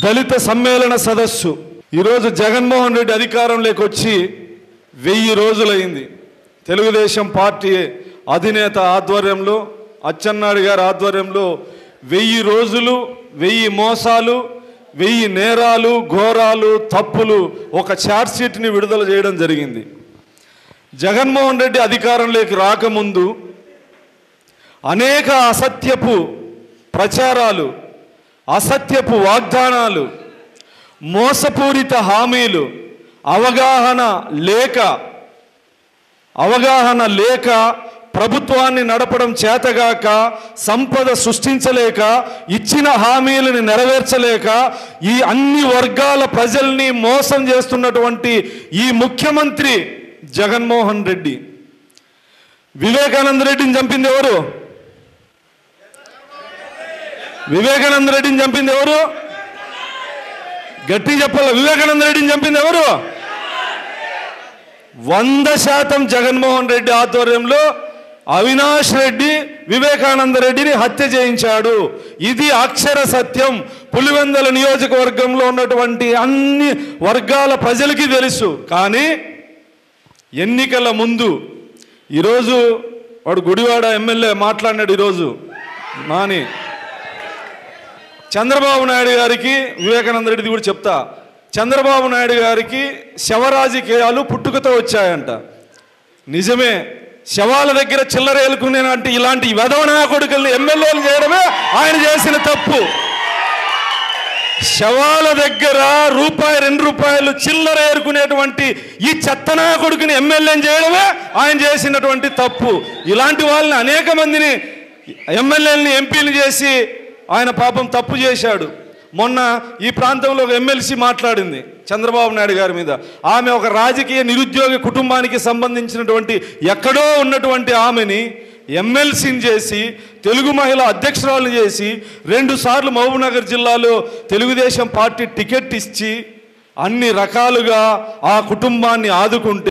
దళిత సమ్మేళన సదస్సు ఈరోజు జగన్మోహన్ రెడ్డి అధికారంలోకి వచ్చి వెయ్యి రోజులైంది తెలుగుదేశం పార్టీ అధినేత ఆధ్వర్యంలో అచ్చెన్నాయుడు గారి ఆధ్వర్యంలో వెయ్యి రోజులు వెయ్యి మోసాలు వెయ్యి నేరాలు ఘోరాలు తప్పులు ఒక ఛార్జ్షీట్ని విడుదల చేయడం జరిగింది జగన్మోహన్ రెడ్డి అధికారంలోకి రాకముందు అనేక అసత్యపు ప్రచారాలు అసత్యపు వాగ్దానాలు మోసపూరిత హామీలు అవగాహన లేక అవగాహన లేక ప్రభుత్వాన్ని నడపడం చేతగాక సంపద సృష్టించలేక ఇచ్చిన హామీలను నెరవేర్చలేక ఈ అన్ని వర్గాల ప్రజల్ని మోసం చేస్తున్నటువంటి ఈ ముఖ్యమంత్రి జగన్మోహన్ రెడ్డి వివేకానంద రెడ్డిని చంపింది ఎవరు వివేకానంద రెడ్డిని చంపింది ఎవరు గట్టి చెప్పాల వివేకానంద రెడ్డిని చంపింది ఎవరు వంద శాతం జగన్మోహన్ రెడ్డి ఆధ్వర్యంలో అవినాష్ రెడ్డి వివేకానంద రెడ్డిని హత్య చేయించాడు ఇది అక్షర సత్యం పులివెందల నియోజకవర్గంలో ఉన్నటువంటి అన్ని వర్గాల ప్రజలకి తెలుసు కానీ ఎన్నికల ముందు ఈరోజు వాడు గుడివాడ ఎమ్మెల్యే మాట్లాడినాడు ఈరోజు నాని చంద్రబాబు నాయుడు గారికి వివేకానంద రెడ్డిది కూడా చెప్తా చంద్రబాబు నాయుడు గారికి శవరాజకీయాలు పుట్టుకతో వచ్చాయంట నిజమే శవాల దగ్గర చిల్లరేలుకునేనంటే ఇలాంటి వెధవనా కొడుకుల్ని ఎమ్మెల్యేలు చేయడమే ఆయన చేసిన తప్పు శవాల దగ్గర రూపాయి రెండు రూపాయలు చిల్లర ఏరుకునేటువంటి ఈ చెత్తనా కొడుకుని ఎమ్మెల్యేని చేయడమే ఆయన చేసినటువంటి తప్పు ఇలాంటి వాళ్ళని అనేక మందిని ఎమ్మెల్యేలని ఎంపీలు చేసి ఆయన పాపం తప్పు చేశాడు మొన్న ఈ ప్రాంతంలో ఒక ఎమ్మెల్సీ మాట్లాడింది చంద్రబాబు నాయుడు గారి మీద ఆమె ఒక రాజకీయ నిరుద్యోగ కుటుంబానికి సంబంధించినటువంటి ఎక్కడో ఉన్నటువంటి ఆమెని ఎమ్మెల్సీని చేసి తెలుగు మహిళ అధ్యక్షురాలు చేసి రెండు సార్లు మహబూబ్నగర్ జిల్లాలో తెలుగుదేశం పార్టీ టికెట్ ఇచ్చి అన్ని రకాలుగా ఆ కుటుంబాన్ని ఆదుకుంటే